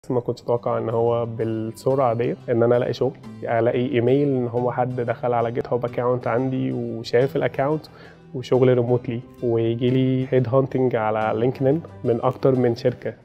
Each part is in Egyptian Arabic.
ما كنتش اتوقع ان هو بالسرعه ديت ان انا الاقي شغل الاقي ايميل ان هو حد دخل على جيت هاب اكونت عندي وشاف الاكونت وشغل ريموتلي ويجي لي هيد هانتنج على لينكدين من اكتر من شركه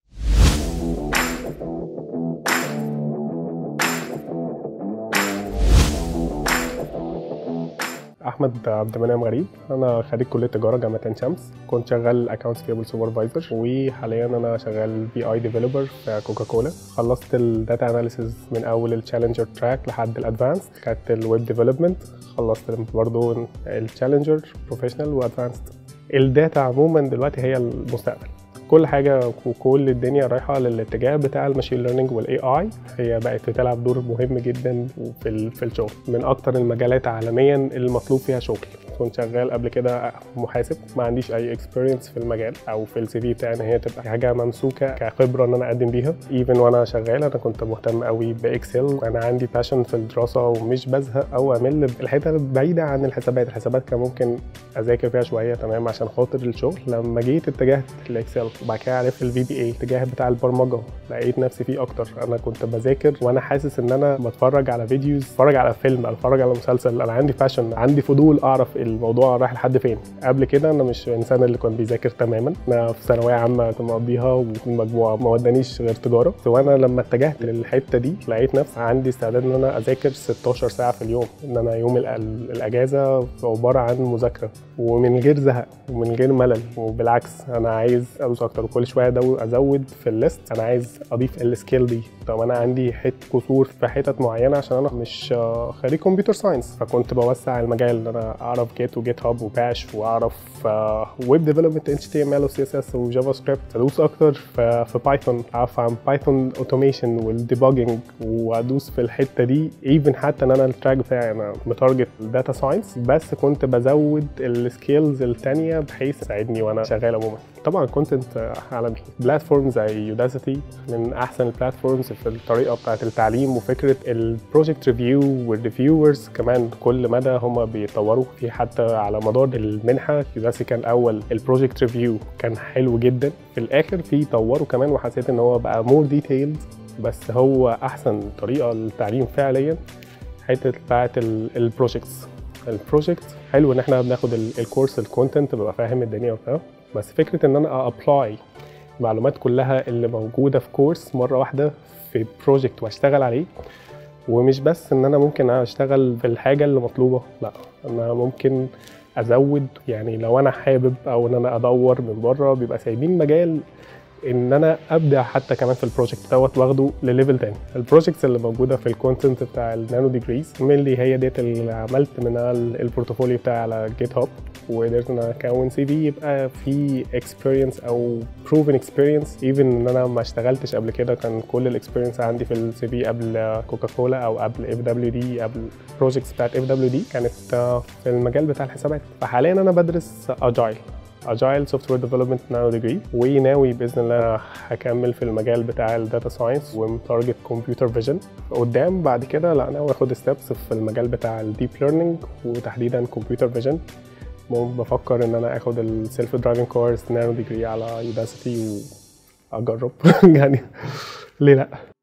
احمد عبد المنعم غريب انا خريج كليه تجاره جامعه عين شمس كنت شغال اكونتس بيبل سوبرفايزر وحاليا انا شغال بي اي ديفلوبر في كوكاكولا خلصت الداتا اناليسيز من اول التشالنجر تراك لحد الادفانس خدت الويب ديفلوبمنت خلصت برضه التشالنجر بروفيشنال وادفانسد الداتا عموما دلوقتي هي المستقبل كل حاجه وكل الدنيا رايحه للاتجاه بتاع الماشين ليرنينج والاي اي هي بقت بتلعب دور مهم جدا في في الشغل من اكتر المجالات عالميا المطلوب فيها شغل كنت شغال قبل كده محاسب ما عنديش اي اكسبيرينس في المجال او في السي في بتاعي ان هي تبقى حاجه ممسوكه كخبره ان انا اقدم بيها ايفن وانا شغال انا كنت مهتم قوي باكسل وانا عندي باشن في الدراسه ومش بزهق او امل الحته بعيده عن الحسابات الحسابات كان ممكن اذاكر فيها شويه تمام عشان خاطر الشغل لما جيت اتجهت لاكسل وبعد كده عرفت الفي بي اي الاتجاه بتاع البرمجه لقيت نفسي فيه اكتر انا كنت بذاكر وانا حاسس ان انا بتفرج على فيديوز بتفرج على فيلم اتفرج على مسلسل انا عندي باشن عندي فضول اعرف الموضوع رايح لحد فين قبل كده انا مش الانسان اللي كان بيذاكر تماما انا في ثانويه عامه كنت مقضيها والمجموعه ما ودانيش غير تجاره وانا لما اتجهت للحته دي لقيت نفسي عندي استعداد ان انا اذاكر 16 ساعه في اليوم ان انا يوم الاجازه عباره عن مذاكره ومن غير زهق ومن غير ملل وبالعكس انا عايز ادوس اكتر وكل شويه ازود في الليست انا عايز اضيف السكيل دي طب انا عندي حته قصور في حتت معينه عشان انا مش خريج كمبيوتر ساينس فكنت بوسع المجال ان انا اعرف جيت وجيت هاب وباش واعرف ويب ديفلوبمنت اتش تي ام ال وسي اس اس وجافا سكريبت ادوس اكتر في, في بايثون اعرف عن بايثون اوتوميشن والديباجنج وادوس في الحته دي ايفن حتى ان انا التراك بتاعي انا متارجت الداتا ساينس بس كنت بزود السكيلز الثانيه بحيث تساعدني وانا شغال عموما طبعا كونتنت عالمي بلاتفورم زي يوداسيتي من احسن البلاتفورمز في الطريقه بتاعه التعليم وفكره البروجكت ريفيو والريفيورز كمان كل مدى هم بيطوروا في حتى على مدار المنحه يوداسيتي كان الاول البروجكت ريفيو كان حلو جدا في الاخر في طوروا كمان وحسيت ان هو بقى مور ديتيلد بس هو احسن طريقه للتعليم فعليا حته بتاعه البروجكتس البروجكت حلو ان احنا بناخد الكورس الكونتنت ببقى فاهم الدنيا وبتاع بس فكره ان انا ابلاي المعلومات كلها اللي موجوده في كورس مره واحده في بروجكت واشتغل عليه ومش بس ان انا ممكن اشتغل في الحاجه اللي مطلوبه لا انا ممكن ازود يعني لو انا حابب او ان انا ادور من بره بيبقى سايبين مجال ان انا ابدع حتى كمان في البروجكت دوت واخده لليفل تاني البروجكتس اللي موجوده في الكونتنت بتاع النانو ديجريز مينلي هي ديت اللي عملت منها البورتفوليو بتاعي على جيت هاب وقدرت ان انا اكون سي في يبقى في اكسبيرينس او بروفن اكسبيرينس ايفن ان انا ما اشتغلتش قبل كده كان كل الاكسبيرينس عندي في السي في قبل كوكاكولا او قبل اف دبليو دي قبل البروجكتس بتاعت اف دبليو دي كانت في المجال بتاع الحسابات فحاليا انا بدرس اجايل اجايل سوفت وير ديفلوبمنت نانو ديجري وناوي باذن الله هكمل في المجال بتاع الداتا ساينس ومتارجت كمبيوتر فيجن قدام بعد كده لا ناوي اخد ستيبس في المجال بتاع الديب ليرنينج وتحديدا كمبيوتر فيجن بفكر ان انا اخد السيلف درايفنج كورس نانو ديجري على يوداسيتي واجرب يعني ليه لا